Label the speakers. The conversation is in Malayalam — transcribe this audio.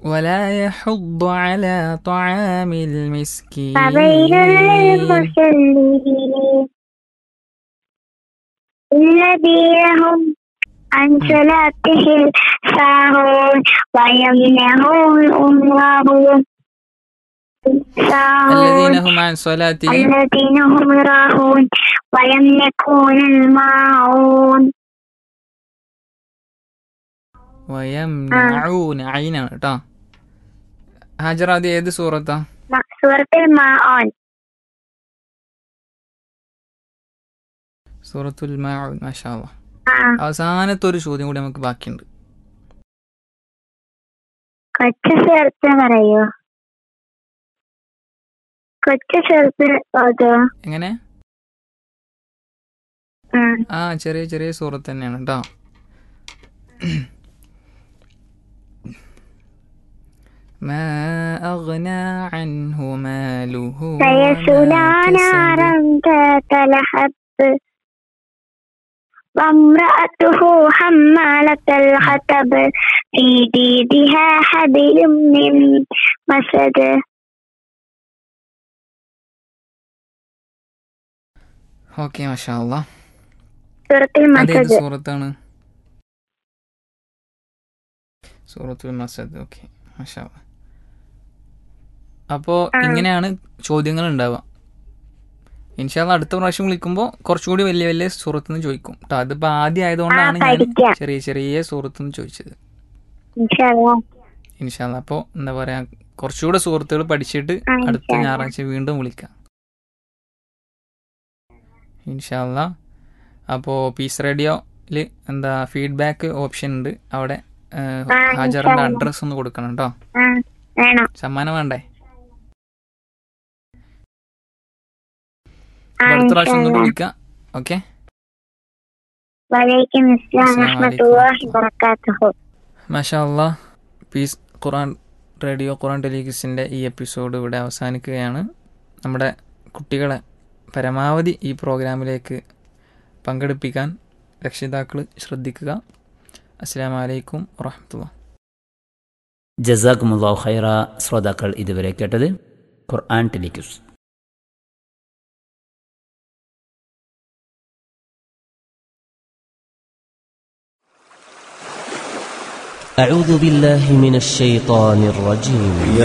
Speaker 1: ولا يحض على طعام المسكين
Speaker 2: فويل للمصلين الذين هم عن صلاتهم ساهون ويمنعون الماهون
Speaker 1: الذين
Speaker 2: ساهون
Speaker 1: هم عن صلاتهم
Speaker 2: الذين هم راهون ويملكون الماعون
Speaker 1: ويمنعون عينാണ് കേട്ടോ ഹാജറ അത് ഏത് സൂറത്താ
Speaker 2: سورة الماعون
Speaker 1: സൂറത്തുൽ മാഊൻ മാഷാ അല്ലാ.
Speaker 2: آه.
Speaker 1: അവസാനത്തെ ഒരു ചോദ്യം കൂടി നമുക്ക് ബാക്കിയുണ്ട്
Speaker 2: കൊച്ചു ചേർത്ത് പറയോ കൊച്ചു ചേർത്ത് അതോ
Speaker 1: എങ്ങനെ
Speaker 2: ഉം.
Speaker 1: ആ ചെറിയ ചെറിയ സൂറത്ത് തന്നെയാണ് കേട്ടോ ما أغنى عنه ماله
Speaker 2: سيصلى
Speaker 1: وما كسب
Speaker 2: نارا ذات لهب وامرأته حمالة الحطب في جيدها حبل من مسد
Speaker 1: ഓക്കെ മാഷാ അല്ലാ.
Speaker 2: سورة
Speaker 1: അതേത്
Speaker 2: المسد
Speaker 1: സൂറത്താണ് സൂറത്തുൽ മസദ് ഓക്കെ മാഷാ അല്ലാ. അപ്പോ ഇങ്ങനെയാണ് ചോദ്യങ്ങൾ ഉണ്ടാവുക ഇൻഷാല്ല അടുത്ത പ്രാവശ്യം വിളിക്കുമ്പോൾ കുറച്ചുകൂടി വലിയ വലിയ സൂറത്ത് നിന്ന് ചോദിക്കും കേട്ടോ അതിപ്പോ ആദ്യം ആയതുകൊണ്ടാണ്
Speaker 2: ആ,
Speaker 1: ഞാൻ
Speaker 2: പഠിക്കാം.
Speaker 1: ചെറിയ ചെറിയ സൂറത്ത് നിന്ന് ചോദിച്ചത്
Speaker 2: إن شاء الله
Speaker 1: ഇൻഷാല്ല അപ്പോൾ എന്താ പറയാ കുറച്ചുകൂടെ സുഹൃത്തുക്കൾ പഠിച്ചിട്ട്
Speaker 2: ആ,
Speaker 1: അടുത്ത
Speaker 2: ഇൻഷാല്ലാ.
Speaker 1: ഞായറാഴ്ച വീണ്ടും വിളിക്കാം ഇൻഷാല്ല അപ്പോൾ പീസ് റേഡിയോയിൽ എന്താ ഫീഡ്ബാക്ക് ഓപ്ഷൻ ഉണ്ട് അവിടെ ഏഹ്,
Speaker 2: ആ,
Speaker 1: ഹാജറിന്റെ
Speaker 2: ഇൻഷാല്ലാ.
Speaker 1: അഡ്രസ്സ് ഒന്ന് കൊടുക്കണം കേട്ടോ
Speaker 2: ആ വേണം
Speaker 1: സമ്മാനം വേണ്ടേ
Speaker 2: ആ
Speaker 1: അപ്പോൾ അടുത്ത
Speaker 2: إن
Speaker 1: പ്രാവശ്യം
Speaker 2: شاء
Speaker 1: ഒന്നുകൂടി
Speaker 2: الله
Speaker 1: വിളിക്കാം ഓക്കെ
Speaker 2: وعليكم السلام
Speaker 1: السلام
Speaker 2: ورحمة
Speaker 1: عليكم.
Speaker 2: الله وبركاته
Speaker 1: മാഷാ അല്ലാ പീസ് ഖുറാൻ റേഡിയോ ഖുറാൻ ടെലിവിഷൻ്റെ ഈ എപ്പിസോഡ് ഇവിടെ അവസാനിക്കുകയാണ് നമ്മുടെ കുട്ടികളെ പരമാവധി ഈ പ്രോഗ്രാമിലേക്ക് പങ്കെടുപ്പിക്കാൻ രക്ഷിതാക്കൾ ശ്രദ്ധിക്കുക അസ്സാം വലൈക്കും വാഹമത്തുള്ള
Speaker 3: ജസാക്കുമുല്ലാഹു ഖൈറ ശ്രോതാക്കൾ ഇതുവരെ കേട്ടത് ഖുർആൻ ടെലിക്യൂസ്
Speaker 4: أعوذ بالله من الشيطان الرجيم